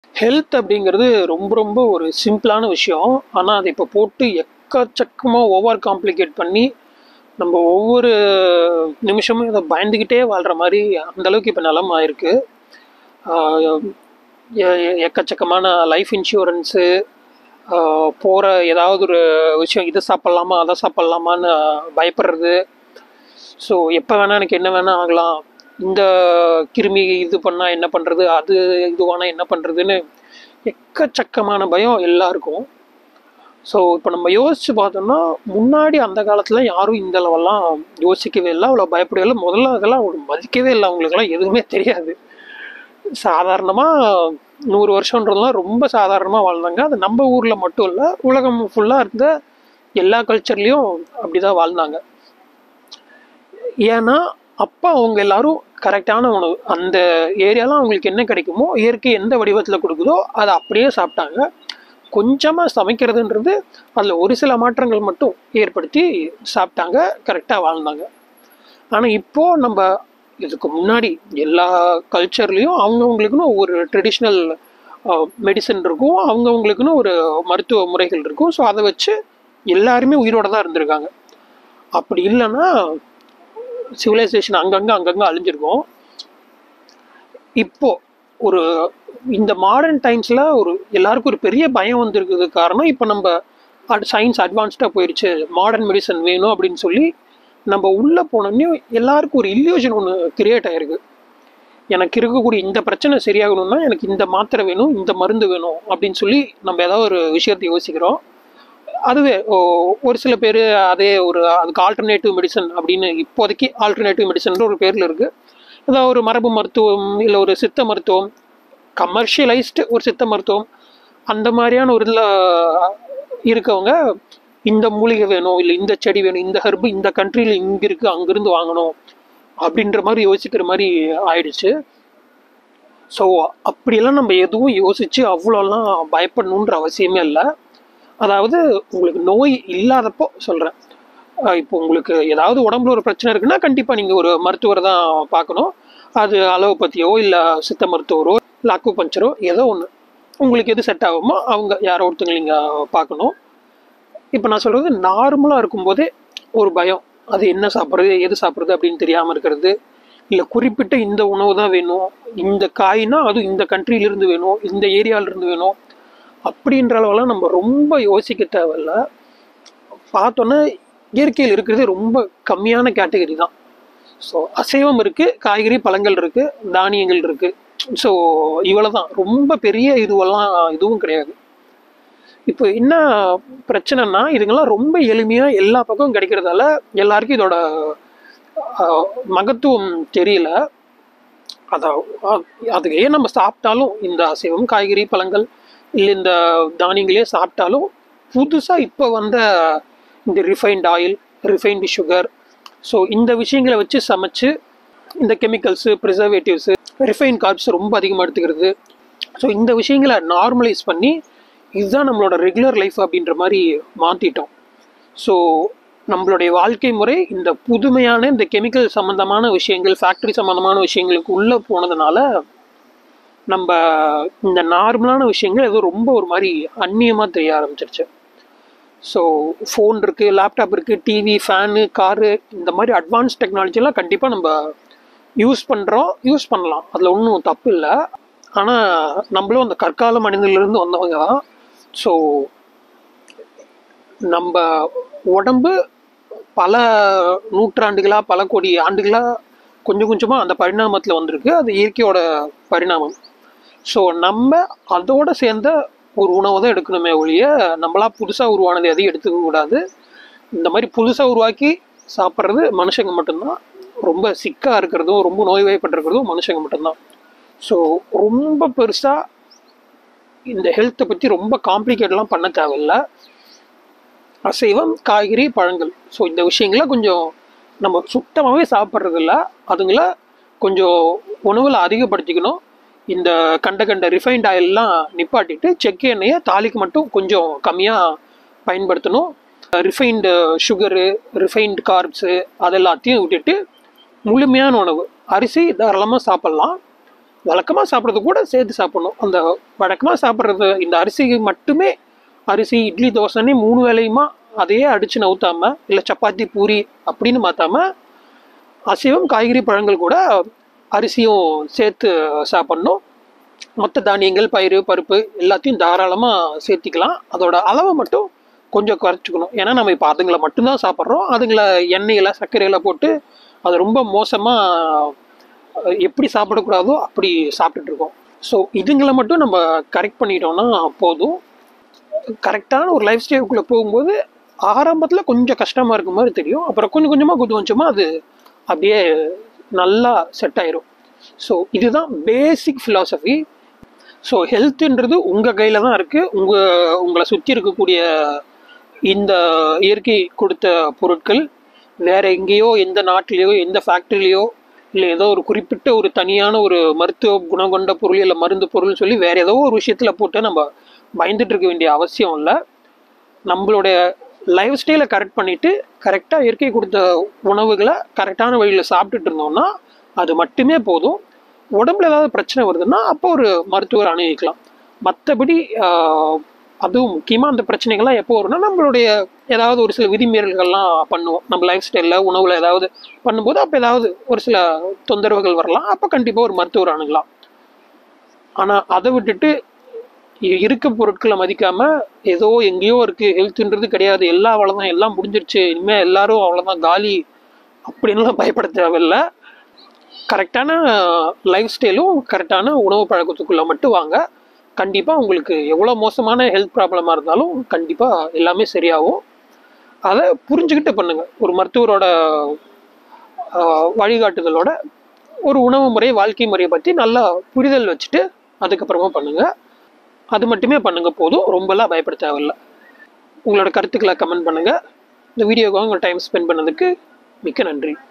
health அப்படிங்கிறது ரொம்ப ரொம்ப ஒரு சிம்பிளான விஷயம் ஆனால் அதை இப்போ போட்டு எக்கச்சக்கமாக ஓவர் காம்ப்ளிகேட் பண்ணி நம்ம ஒவ்வொரு நிமிஷமும் இதை பயந்துக்கிட்டே வாழ்கிற மாதிரி அந்த அளவுக்கு இப்போ நிலம் ஆயிருக்கு ஆஹ் எ- எ- எக்கச்சக்கமான லைஃப் இன்சூரன்ஸு போகிற ஏதாவது ஒரு விஷயம் இதை சாப்பிட்லாமா அதை சாப்பிட்லாமான்னு பயப்படுறது ஸோ எப்போ வேணால் எனக்கு என்ன வேணால் ஆகலாம் இந்த கிருமி இது பண்ணால் என்ன பண்ணுறது அது இதுவானா என்ன பண்ணுறதுன்னு எக்கச்சக்கமான பயம் எல்லாருக்கும் ஸோ இப்போ நம்ம யோசிச்சு பார்த்தோம்னா முன்னாடி அந்த காலத்தில் யாரும் இந்த லெவல்லாம் யோசிக்கவே இல்லை அவ்வளோ பயப்படவே இல்லை முதல்ல அதெல்லாம் ஒரு மதிக்கவே இல்லை அவங்களுக்கெல்லாம் எதுவுமே தெரியாது சாதாரணமாக நூறு வருஷன்றதுலாம் ரொம்ப சாதாரணமாக வாழ்ந்தாங்க அது நம்ம ஊரில் மட்டும் இல்லை உலகம் ஃபுல்லாக இருந்த எல்லா கல்ச்சர்லேயும் அப்படி தான் வாழ்ந்தாங்க ஏன்னா அப்போ அவங்க எல்லாரும் கரெக்டான உணவு அந்த ஏரியாலாம் அவங்களுக்கு என்ன கிடைக்குமோ இயற்கை எந்த வடிவத்தில் கொடுக்குதோ அதை அப்படியே சாப்பிட்டாங்க கொஞ்சமாக சமைக்கிறதுன்றது அதில் ஒரு சில மாற்றங்கள் மட்டும் ஏற்படுத்தி சாப்பிட்டாங்க கரெக்டாக வாழ்ந்தாங்க ஆனால் இப்போது நம்ம இதுக்கு முன்னாடி எல்லா கல்ச்சர்லேயும் அவங்கவுங்களுக்குன்னு ஒரு ட்ரெடிஷ்னல் மெடிசன் இருக்கும் அவங்கவுங்களுக்குன்னு ஒரு மருத்துவ முறைகள் இருக்கும் ஸோ அதை வச்சு எல்லாருமே உயிரோட தான் இருந்திருக்காங்க அப்படி இல்லைன்னா சிவிலைசேஷன் அங்கங்கே அங்கங்கே அழிஞ்சிருக்கும் இப்போ ஒரு இந்த மாடர்ன் டைம்ஸில் ஒரு எல்லாருக்கும் ஒரு பெரிய பயம் வந்திருக்குது காரணம் இப்போ நம்ம சயின்ஸ் அட்வான்ஸ்டாக போயிடுச்சு மாடர்ன் மெடிசன் வேணும் அப்படின்னு சொல்லி நம்ம உள்ளே போனோடனே எல்லாருக்கும் ஒரு இல்யூஷன் ஒன்று கிரியேட் ஆயிருக்கு எனக்கு இருக்கக்கூடிய இந்த பிரச்சனை சரியாகணும்னா எனக்கு இந்த மாத்திரை வேணும் இந்த மருந்து வேணும் அப்படின்னு சொல்லி நம்ம ஏதாவது ஒரு விஷயத்தை யோசிக்கிறோம் அதுவே ஓ- ஒரு சில பேர் அதே ஒரு அதுக்கு ஆல்டர்னேட்டிவ் மெடிசன் அப்படின்னு இப்போதைக்கு ஆல்டர்னேட்டிவ் மெடிசன் ஒரு பேரில் இருக்குது ஏதாவது ஒரு மரபு மருத்துவம் இல்லை ஒரு சித்த மருத்துவம் கமர்ஷியலைஸ்டு ஒரு சித்த மருத்துவம் அந்த மாதிரியான ஒரு இதில் இருக்கவங்க இந்த மூலிகை வேணும் இல்லை இந்த செடி வேணும் இந்த ஹெர்பு இந்த கண்ட்ரியில் இங்கே இருக்குது அங்கேருந்து வாங்கணும் அப்படின்ற மாதிரி யோசிக்கிற மாதிரி ஆயிடுச்சு ஸோ அப்படியெல்லாம் நம்ம எதுவும் யோசித்து அவ்வளோலாம் பயப்படணுன்ற அவசியமே இல்லை அதாவது உங்களுக்கு நோய் இல்லாதப்போ சொல்கிறேன் இப்போ உங்களுக்கு ஏதாவது உடம்புல ஒரு பிரச்சனை இருக்குன்னா கண்டிப்பாக நீங்கள் ஒரு மருத்துவரை தான் பார்க்கணும் அது அலோபதியோ இல்லை சித்த மருத்துவரோ இல்லை அக்குபஞ்சரோ ஏதோ ஒன்று உங்களுக்கு எது செட் ஆகுமோ அவங்க யாரோ ஒருத்தங்க நீங்கள் பார்க்கணும் இப்போ நான் சொல்கிறது நார்மலாக இருக்கும்போதே ஒரு பயம் அது என்ன சாப்பிட்றது எது சாப்பிட்றது அப்படின்னு தெரியாமல் இருக்கிறது இல்லை குறிப்பிட்ட இந்த உணவு தான் வேணும் இந்த காய்னா அது இந்த countryல-இருந்து வேணும் இந்த ஏரியாவிலேருந்து வேணும் அப்படின்ற அளவெல்லாம் நம்ம ரொம்ப யோசிக்க தேவையில்ல பார்த்தோன்னா இயற்கையில் இருக்கிறது ரொம்ப கம்மியான கேட்டகரி தான் ஸோ அசைவம் இருக்குது காய்கறி பழங்கள் இருக்குது தானியங்கள் இருக்குது ஸோ இவ்வளோ தான் ரொம்ப பெரிய இதுவெல்லாம் இதுவும் கிடையாது இப்போ என்ன பிரச்சனைனா இதுங்கெல்லாம் ரொம்ப எளிமையாக எல்லா பக்கமும் கிடைக்கிறதால எல்லாருக்கும் இதோட ஆஹ், மகத்துவம் தெரியல அதை அதுக்கு ஏன் நம்ம சாப்பிட்டாலும் இந்த அசைவம் காய்கறி பழங்கள் இல்லை இந்த தானியங்களே சாப்பிட்டாலும் புதுசாக இப்போ வந்த இந்த refined oil refined sugar so இந்த விஷயங்களை வச்சு சமைச்சு இந்த கெமிக்கல்ஸு ப்ரிசர்வேட்டிவ்ஸு ரிஃபைன் கார்ப்ஸ் ரொம்ப அதிகமாக எடுத்துக்கிறது ஸோ இந்த விஷயங்களை நார்மலைஸ் பண்ணி இதுதான் நம்மளோட ரெகுலர் லைஃப் அப்படின்ற மாதிரி மாற்றிட்டோம் ஸோ நம்மளுடைய வாழ்க்கை முறை இந்த புதுமையான இந்த கெமிக்கல் சம்மந்தமான விஷயங்கள் ஃபேக்ட்ரி சம்மந்தமான விஷயங்களுக்கு உள்ளே போனதுனால நம்ம இந்த நார்மலான விஷயங்கள் ஏதோ ரொம்ப ஒரு மாதிரி அந்நியமாக தெரிய ஆரம்பிச்சிருச்சு ஸோ ஃபோன் இருக்குது லேப்டாப் இருக்குது டிவி ஃபேனு காரு இந்த மாதிரி அட்வான்ஸ் டெக்னாலஜிலாம் கண்டிப்பாக நம்ம யூஸ் பண்ணுறோம் யூஸ் பண்ணலாம் அதில் ஒன்றும் தப்பு இல்லை ஆனால் நம்மளும் அந்த கற்கால மனிதர்லேருந்து வந்தவங்க தான் ஸோ நம்ம உடம்பு பல நூற்றாண்டுகளாக பல கோடி ஆண்டுகளாக கொஞ்சம் கொஞ்சமாக அந்த பரிணாமத்தில் வந்திருக்கு அது இயற்கையோட பரிணாமம் ஸோ நம்ம அதோட சேர்ந்த ஒரு உணவை தான் எடுக்கணுமே ஒழிய நம்மளா புதுசாக உருவானது எதையும் எடுத்துக்க கூடாது இந்த மாதிரி புதுசாக உருவாக்கி சாப்பிட்றது மனுஷங்க மட்டும்தான் ரொம்ப சிக்காக இருக்கிறதும் ரொம்ப நோய்வாய்ப்பட்டிருக்கிறதும் மனுஷங்க மட்டும்தான் ஸோ ரொம்ப பெருசாக இந்த ஹெல்த்தை பற்றி ரொம்ப காம்ப்ளிகேட்லாம் பண்ண தேவையில்ல அசைவம் காய்கறி பழங்கள் ஸோ இந்த விஷயங்களை கொஞ்சம் நம்ம சுத்தமாகவே சாப்பிட்றதில்ல அதுங்கள கொஞ்சம் உணவில் அதிகப்படுத்திக்கணும் இந்த கண்ட கண்ட ரிஃபைண்ட் ஆயிலெலாம் நிப்பாட்டிட்டு செக்கு எண்ணெயை தாலிக்கு மட்டும் கொஞ்சம் கம்மியாக பயன்படுத்தணும் ரிஃபைண்டு சுகரு ரிஃபைன்டு கார்ப்ஸு அதெல்லாத்தையும் விட்டுட்டு முழுமையான உணவு அரிசி தாராளமாக சாப்பிட்லாம் வழக்கமாக சாப்பிட்றது கூட சேர்த்து சாப்பிடணும் அந்த வழக்கமாக சாப்பிட்றது இந்த அரிசி மட்டுமே அரிசி இட்லி தோசைன்னு மூணு வேலையுமா அதையே அடித்து நவுத்தாம இல்லை சப்பாத்தி பூரி அப்படின்னு மாற்றாம அசைவம் காய்கறி பழங்கள் கூட அரிசியும் சேர்த்து சாப்பிட்ணும் மொத்த தானியங்கள் பயிறு பருப்பு எல்லாத்தையும் தாராளமாக சேர்த்திக்கலாம் அதோட அளவை மட்டும் கொஞ்சம் குறைச்சிக்கணும் ஏன்னா நம்ம இப்போ அதுங்களை மட்டும்தான் சாப்பிட்றோம் அதுங்களை எண்ணெயில் சர்க்கரையில் போட்டு அது ரொம்ப மோசமாக எப்படி சாப்பிடக்கூடாதோ அப்படி சாப்பிட்டுட்டு இருக்கோம் ஸோ இதுங்களை மட்டும் நம்ம கரெக்ட் பண்ணிட்டோம்னா போதும் கரெக்டான ஒரு லைஃப் ஸ்டைலுக்குள்ளே போகும்போது ஆரம்பத்தில் கொஞ்சம் கஷ்டமாக இருக்க மாதிரி தெரியும் அப்புறம் கொஞ்சம் கொஞ்சமாக கொஞ்சம் கொஞ்சமாக அது அப்படியே நல்லா செட் ஆயிரும் ஸோ இதுதான் பேசிக் ஃபிலாசபி ஸோ ஹெல்த்துன்றது உங்கள் கையில் தான் இருக்குது உங்கள் உங்களை சுற்றி இருக்கக்கூடிய இந்த இயற்கை கொடுத்த பொருட்கள் வேற எங்கேயோ எந்த நாட்டிலேயோ எந்த ஃபேக்ட்ரிலேயோ இல்லை ஏதோ ஒரு குறிப்பிட்ட ஒரு தனியான ஒரு மருத்துவ குணம் கொண்ட பொருள் இல்லை மருந்து பொருள்னு சொல்லி வேற ஏதோ ஒரு விஷயத்தில் போட்டு நம்ம பயந்துட்டு இருக்க வேண்டிய அவசியம் இல்லை நம்மளுடைய லைஃப் ஸ்டைலை கரெக்ட் பண்ணிட்டு கரெக்டாக இயற்கை கொடுத்த உணவுகளை கரெக்டான வழியில் சாப்பிட்டுட்டு இருந்தோம்னா அது மட்டுமே போதும் உடம்புல ஏதாவது பிரச்சனை வருதுன்னா அப்போ ஒரு மருத்துவர் அணுகிக்கலாம் மற்றபடி அதுவும் முக்கியமாக அந்த பிரச்சனைகள்லாம் எப்போ வரும்னா நம்மளுடைய ஏதாவது ஒரு சில விதிமீறல்கள்லாம் பண்ணுவோம் நம்ம லைஃப் ஸ்டைலில் உணவில் ஏதாவது பண்ணும்போது அப்போ ஏதாவது ஒரு சில தொந்தரவுகள் வரலாம் அப்போ கண்டிப்பாக ஒரு மருத்துவர் அணுகலாம் ஆனால் அதை விட்டுட்டு இ- இருக்க பொருட்களை மதிக்காம ஏதோ எங்கேயோ இருக்கு ஹெல்த்ன்றது கிடையாது எல்லா அவ்வளோதான் எல்லாம் முடிஞ்சிருச்சு இனிமே எல்லாரும் அவ்வளோதான் காலி அப்படின்லாம் பயப்பட தேவையில்ல கரெக்டான லைஃப் ஸ்டைலும் கரெக்டான உணவு பழக்கத்துக்குள்ள மட்டும் வாங்க கண்டிப்பாக உங்களுக்கு எவ்வளோ மோசமான ஹெல்த் ப்ராப்ளமாக இருந்தாலும் கண்டிப்பாக எல்லாமே சரியாகும் அதை புரிஞ்சுக்கிட்டு பண்ணுங்க ஒரு மருத்துவரோட ஆஹ், வழிகாட்டுதலோட ஒரு உணவு முறை வாழ்க்கை முறையை பற்றி நல்லா புரிதல் வச்சுட்டு அதுக்கப்புறமா பண்ணுங்க அது மட்டுமே பண்ணுங்க போதும் ரொம்பலாம் பயப்பட தேவையில்ல உங்களோட கருத்துக்களை கமெண்ட் பண்ணுங்க இந்த வீடியோக்காக உங்கள் டைம் ஸ்பெண்ட் பண்ணதுக்கு மிக்க நன்றி